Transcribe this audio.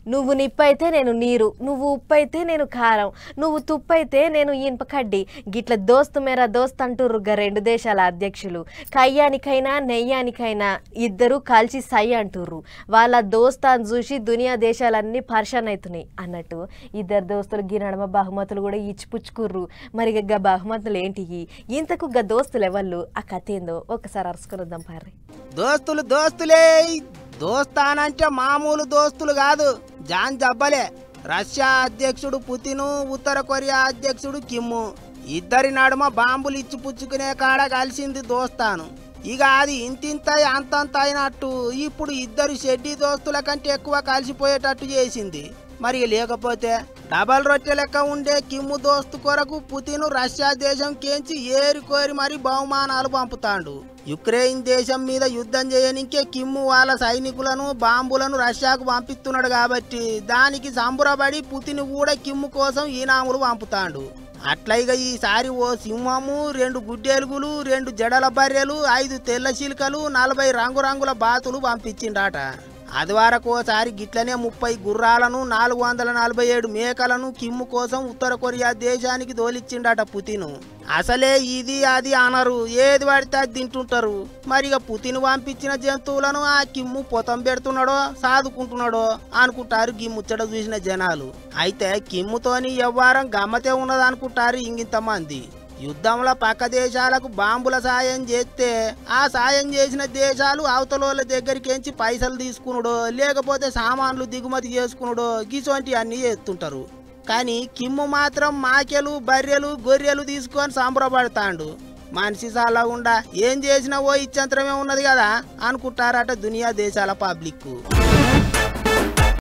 నువ్వు నిప్పైతే నేను నీరు నువ్వు ఉప్పు అయితే నేను కారం నువ్వు తుప్పు అయితే నేను ఇనుప కడ్డి గిట్ల దోస్తు మేరా దోస్త్ అంటుర్రు గా రెండు దేశాల అధ్యక్షులు కయ్యానికైనా నెయ్యానికైనా ఇద్దరు కలిసి సై అంటుర్రు వాళ్ళ దోస్తాను చూసి దునియా దేశాలన్నీ పర్షాన్ అవుతున్నాయి అన్నట్టు ఇద్దరు దోస్తులు గి నడమ బహుమతులు కూడా ఇచ్చిపుచ్చుకుర్రు మరి గా బహుమతులు ఏంటి ఇంతకు గా దోస్తులు ఎవళ్ళు ఆ కథ ఏందో ఒకసారి అరుసుకొని వద్దాం పారి దోస్తులు దోస్తులే దోస్తానంటే మామూలు దోస్తులు కాదు జాన్ జబ్బలే రష్యా అధ్యక్షుడు పుతిను ఉత్తర కొరియా అధ్యక్షుడు కిమ్ము ఇద్దరి నడుమ బాంబులు ఇచ్చి పుచ్చుకునే కాడ కలిసింది దోస్తాను ఇక అది ఇంతింత అంతంత అయినట్టు ఇప్పుడు ఇద్దరు షెడ్డీ దోస్తుల కంటే ఎక్కువ కలిసిపోయేటట్టు చేసింది మరి లేకపోతే డబల్ రొట్టె లెక్క ఉండే కిమ్ము దోస్తు కొరకు పుతిన్ రష్యా దేశం కేంచి ఏరి కోరి మరి బహుమానాలు పంపుతాండు యుక్రెయిన్ దేశం మీద యుద్ధం చేయనికే కిమ్ము వాళ్ళ సైనికులను బాంబులను రష్యాకు పంపిస్తున్నాడు కాబట్టి దానికి సంబురపడి పుతిన్ కూడా కిమ్ము కోసం ఈనాములు పంపుతాండు అట్లా ఇక ఈసారి ఓ సింహము రెండు గుడ్డెలుగులు రెండు జడల బర్రెలు ఐదు తెల్ల చిలుకలు నలభై రంగురంగుల బాతులు పంపించిండట అది వరకు ఓసారి గిట్లనే ముప్పై గుర్రాలను నాలుగు వందల నలభై ఏడు మేకలను కిమ్ము కోసం ఉత్తర కొరియా దేశానికి దోలిచ్చిండట పుతిను అసలే ఇది అది అనరు ఏది పడితే అది తింటుంటారు మరి ఇక పుతిన్ పంపించిన జంతువులను ఆ కిమ్ము పొతం పెడుతున్నాడో సాదుకుంటున్నాడో అనుకుంటారు ఈ ముచ్చట చూసిన జనాలు అయితే కిమ్ముతోని ఎవ్వారం గమ్మతే ఉన్నది అనుకుంటారు ఇంగింతమంది యుద్ధంలో పక్క దేశాలకు బాంబుల సాయం చేస్తే ఆ సాయం చేసిన దేశాలు అవతలోళ్ళ దగ్గరికించి పైసలు తీసుకునుడో లేకపోతే సామాన్లు దిగుమతి చేసుకునుడో గిసొంటి అన్ని చేస్తుంటారు కానీ కిమ్ము మాత్రం మాకెలు బర్రెలు గొర్రెలు తీసుకొని సంబరపడతాండు మనిషి సాలగుండా ఏం చేసినా ఓ ఇచ్చంతరమే ఉన్నది కదా అనుకుంటారట దునియా దేశాల పబ్లిక్